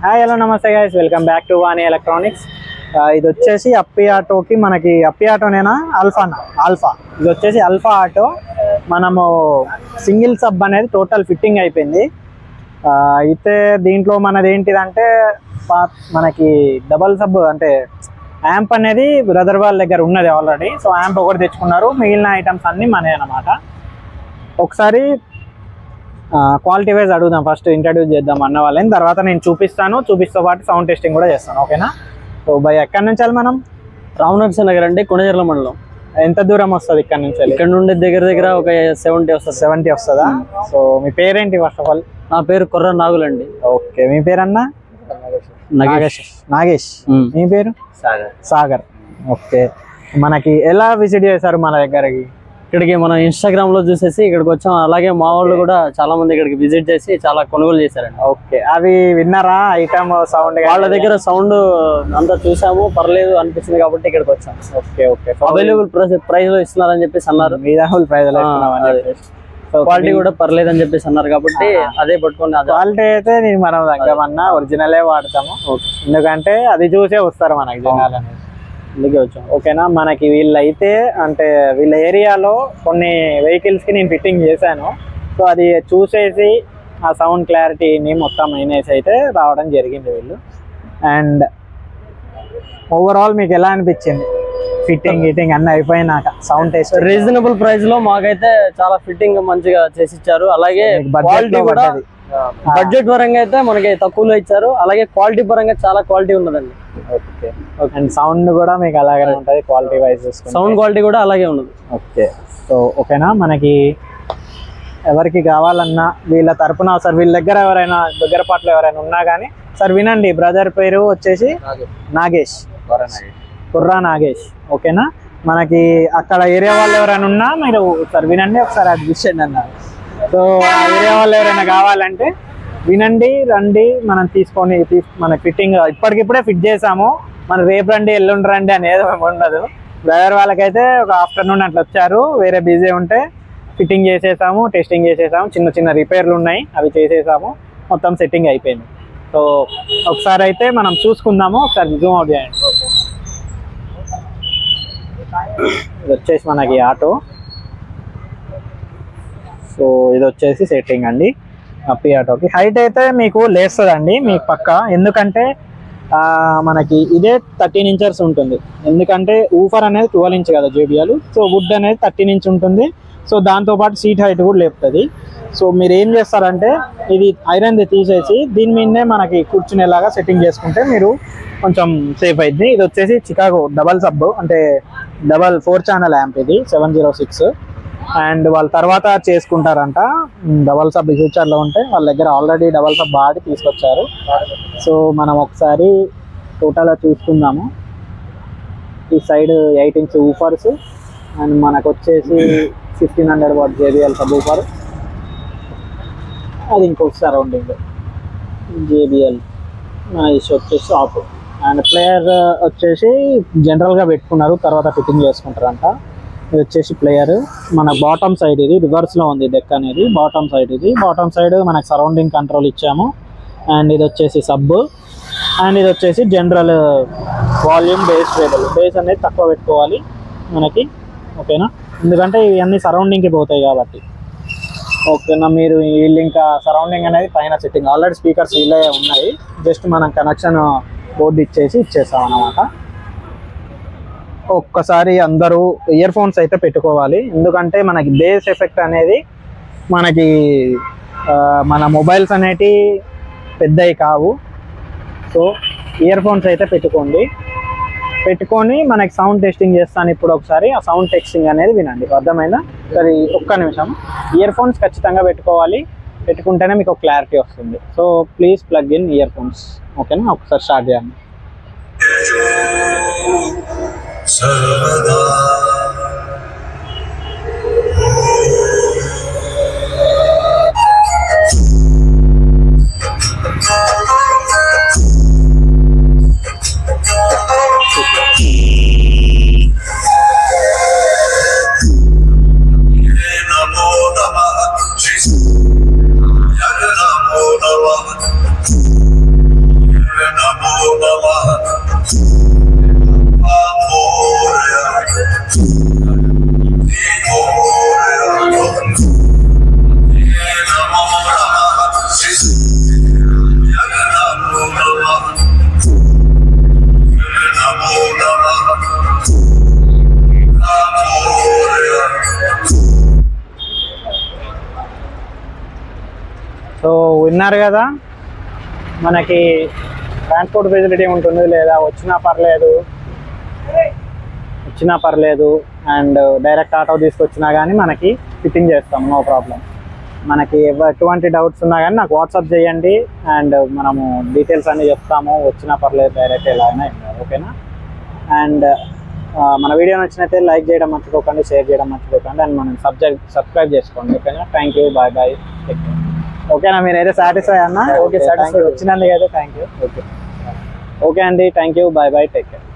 Hi hello నమస్తే guys welcome back to Vani electronics ఇది వచ్చేసి అప్పి ఆటోకి మనకి అప్పి ఆటోనేనా అల్ఫానా ఆల్ఫా ఇది వచ్చేసి అల్ఫా ఆటో మనము సింగిల్ సబ్ అనేది టోటల్ ఫిట్టింగ్ అయిపోయింది ఆ, అయితే దీంట్లో మనది ఏంటిదంటే పా- మనకి డబల్ సబ్ అంటే యాంప్ అనేది బ్రదర్ వాళ్ళ దగ్గర ఉన్నది ఆల్రెడీ సో యాంప్ ఒకటి తెచ్చుకున్నారు మిగిలిన ఐటమ్స్ అన్నీ మనే అన్నమాట ఒకసారి క్వాలిటీ వైజ్ అడుగుదాం ఫస్ట్ ఇంట్రడ్యూస్ చేద్దాం అన్న వాళ్ళని తర్వాత నేను చూపిస్తాను చూపిస్తో పాటు సౌండ్ టెస్టింగ్ కూడా చేస్తాను ఓకేనా సో బై ఎక్కడి నుంచి వెళ్ళి మనం రామనరసింహ నగర్ అండి కొణజర్ల మండలం ఎంత దూరం వస్తుంది ఇక్కడ నుంచి వెళ్ళి ఇక్కడ నుండి దగ్గర దగ్గర ఒక సెవెంటీ వస్తుంది సెవెంటీ వస్తుందా సో మీ పేరేంటి ఫస్ట్ ఆఫ్ ఆల్ నా పేరు కొర్ర నాగులండి ఓకే మీ పేరన్నా నగేష్ నాగేష్ ఉమ్. మీ పేరు సాగర్ ఓకే మనకి ఎలా విజిట్ చేశారు మన దగ్గరకి ఇక్కడికి మనం ఇన్స్టాగ్రామ్ లో చూసేసి ఇక్కడికి వచ్చాం అలాగే మా వాళ్ళు కూడా చాలా మంది ఇక్కడికి విజిట్ చేసి చాలా కొనుగోలు చేశారండి ఓకే అవి విన్నారా ఐటమ్ సౌండ్ వాళ్ళ దగ్గర సౌండ్ అంతా చూసాము పర్లేదు అనిపించింది కాబట్టి ఇక్కడికి వచ్చాం ఓకే ఓకే అవైలబుల్ ప్రైస్ లో ఇస్తున్నారని చెప్పేసి అన్నారు మీదాహుల్ ప్రైజ్ ఆ, అదే. క్వాలిటీ కూడా పర్లేదు అని చెప్పేసి అన్నారు కాబట్టి అదే పట్టుకొని అదే క్వాలిటీ అయితే నేను మనం తగ్గమన్నా ఒరిజినలే వాడతాము ఎందుకంటే అది చూసే వస్తారు మనకి జనాలు అనేది అందుకే వచ్చాం ఓకేనా మనకి వీళ్ళైతే అంటే వీళ్ళ ఏరియాలో కొన్ని వెహికల్స్ కి నేను ఫిట్టింగ్ చేశాను సో అది చూసేసి ఆ సౌండ్ క్లారిటీని మొత్తం అయినేసి అయితే రావడం జరిగింది వీళ్ళు అండ్ ఓవరాల్ మీకు ఎలా అనిపించింది ఫిట్టింగ్ గిట్టింగ్ అన్నీ అయిపోయినాక సౌండ్ టెస్ట్ రీజనబుల్ ప్రైస్ లో మాకైతే చాలా ఫిట్టింగ్ మంచిగా చేసి ఇచ్చారు అలాగే క్వాలిటీ కూడా బడ్జెట్ పరంగా అయితే మనకి తక్కువలో ఇచ్చారు అలాగే క్వాలిటీ పరంగా చాలా క్వాలిటీ ఉన్నదండి ఓకే అండ్ సౌండ్ కూడా మీకు అలాగే ఉంటుంది క్వాలిటీ వైజ్ చూసుకుంటే సౌండ్ క్వాలిటీ కూడా అలాగే ఉన్నది ఓకే సో ఓకేనా మనకి ఎవరికి కావాలన్నా వీళ్ళ తరపున సార్ వీళ్ళ దగ్గర ఎవరైనా దగ్గర పట్ల ఎవరైనా ఉన్నా కానీ సార్ వినండి బ్రదర్ పేరు వచ్చేసి నాగేష్ కుర్రా నాగేష్ ఓకేనా మనకి అక్కడ ఏరియా వాళ్ళు ఎవరైనా ఉన్నా మీరు ఒకసారి వినండి ఒకసారి అది విషయండి అన్నారు సో ఆ ఏరియా వాళ్ళు ఎవరైనా కావాలంటే వినండి రండి మనం తీసుకొని తీస్ మన ఫిట్టింగ్ ఇప్పటికిప్పుడే ఫిట్ చేసాము మనం రేపు రండి ఎల్లుండి రండి అనేది ఏమి ఉండదు బ్రదర్ వాళ్ళకైతే ఒక ఆఫ్టర్నూన్ అట్లా వచ్చారు వేరే బిజీ ఉంటే ఫిట్టింగ్ చేసేసాము టెస్టింగ్ చేసేసాము చిన్న చిన్న రిపేర్లు ఉన్నాయి అవి చేసేసాము మొత్తం సెట్టింగ్ అయిపోయింది సో ఒకసారి అయితే మనం చూసుకుందాము ఒకసారి జూమ్ అవుట్ చేయండి ఇది వచ్చేసి మనకి ఆటో సో ఇది వచ్చేసి సెట్టింగ్ అండి అప్పి ఆటోకి హైట్ అయితే మీకు లేస్తుందండి మీకు పక్క ఎందుకంటే ఆ, మనకి ఇదే థర్టీన్ ఇంచర్స్ ఉంటుంది ఎందుకంటే ఊఫర్ అనేది ట్వెల్వ్ ఇంచ్ కదా జేబిఎల్ సో వుడ్ అనేది థర్టీన్ ఇంచ్ ఉంటుంది సో దాంతోపాటు సీట్ హైట్ కూడా లేపుతుంది సో మీరు ఏం చేస్తారంటే ఇది ఐరన్ తీసేసి దీని మీదనే మనకి కూర్చునేలాగా సెట్టింగ్ చేసుకుంటే మీరు కొంచెం సేఫ్ అయింది ఇది వచ్చేసి చికాగో డబల్ సబ్ అంటే డబల్ ఫోర్ ఛానల్ యాంప్ ఇది సెవెన్ జీరో సిక్స్ అండ్ వాళ్ళ తర్వాత చేసుకుంటారంట డబల్ సబ్ ఫ్యూచర్లో ఉంటే వాళ్ళ దగ్గర ఆల్రెడీ డబల్ సబ్ బాగా తీసుకొచ్చారు సో మనం ఒకసారి టోటల్గా చూసుకుందాము ఈ side eight inch woofers and మనకు వచ్చేసి fifteen hundred watt JBL sub woofer అది ఇంకొక సరౌండింగ్ జేబిఎల్ ఇది వచ్చేసి ఆఫ్ అండ్ ప్లేయర్ వచ్చేసి జనరల్గా పెట్టుకున్నారు తర్వాత ఫిట్టింగ్ చేసుకుంటారంట ఇది వచ్చేసి ప్లేయర్ మన బాటమ్ సైడ్ ఇది రివర్స్లో ఉంది డెక్ అనేది బాటమ్ సైడ్ ఇది బాటమ్ సైడ్ మనకి సరౌండింగ్ కంట్రోల్ ఇచ్చాము అండ్ ఇది వచ్చేసి సబ్ అండ్ ఇది వచ్చేసి general volume bass treble bass అనేది తక్కువ పెట్టుకోవాలి మనకి ఓకేనా ఎందుకంటే ఇవన్నీ సరౌండింగ్కి పోతాయి కాబట్టి ఓకేనా మీరు వీళ్ళు ఇంకా సరౌండింగ్ అనేది పైన సెట్టింగ్ ఆల్రెడీ స్పీకర్స్ వీళ్ళే ఉన్నాయి జస్ట్ మనం కనెక్షన్ బోర్డు ఇచ్చేసి ఇచ్చేస్తాం అన్నమాట ఒక్కసారి అందరూ ఇయర్ ఫోన్స్ అయితే పెట్టుకోవాలి ఎందుకంటే మనకి బేస్ ఎఫెక్ట్ అనేది మనకి ఆ, మన మొబైల్స్ అనేటి పెద్దవి కావు సో ఇయర్ ఫోన్స్ అయితే పెట్టుకోండి పెట్టుకొని మనకి సౌండ్ టెస్టింగ్ చేస్తాను ఇప్పుడు ఒకసారి ఆ సౌండ్ టెస్టింగ్ అనేది వినండి అర్థమైందా సరే ఒక్క నిమిషం ఇయర్ ఫోన్స్ ఖచ్చితంగా పెట్టుకోవాలి పెట్టుకుంటేనే మీకు క్లారిటీ వస్తుంది so please plug in earphones ఓకేనా ఒకసారి స్టార్ట్ చేయండి सर्वदा नमो नमः श्री नमो नमः విన్నారు కదా మనకి ట్రాన్స్పోర్ట్ ఫెసిలిటీ ఉంటుంది లేదా వచ్చినా పర్లేదు వచ్చినా పర్లేదు అండ్ డైరెక్ట్ ఆటో తీసుకొచ్చినా కానీ మనకి ఫిట్టింగ్ చేస్తాం నో ప్రాబ్లం మనకి ఎవ- ఎటువంటి డౌట్స్ ఉన్నా కానీ నాకు వాట్సాప్ చేయండి అండ్ మనము డీటెయిల్స్ అన్ని చెప్తాము వచ్చినా పర్లేదు డైరెక్ట్ ఎలా అయినా ఏం కాదు ఓకేనా అండ్ మన వీడియో నచ్చినట్లయితే లైక్ చేయడం మర్చిపోకండి షేర్ చేయడం మర్చిపోకండి అండ్ మనం సబ్జెక్ట్ సబ్స్క్రైబ్ చేసుకోండి ఓకేనా థ్యాంక్ యూ బాయ్ బాయ్ ఓకేనా మీరు అయితే సాటిస్ఫై అన్న ఓకే సాటిస్ఫై వచ్చినందుకు అయితే థ్యాంక్ యూ ఓకే ఓకే అండి thank you bye bye take care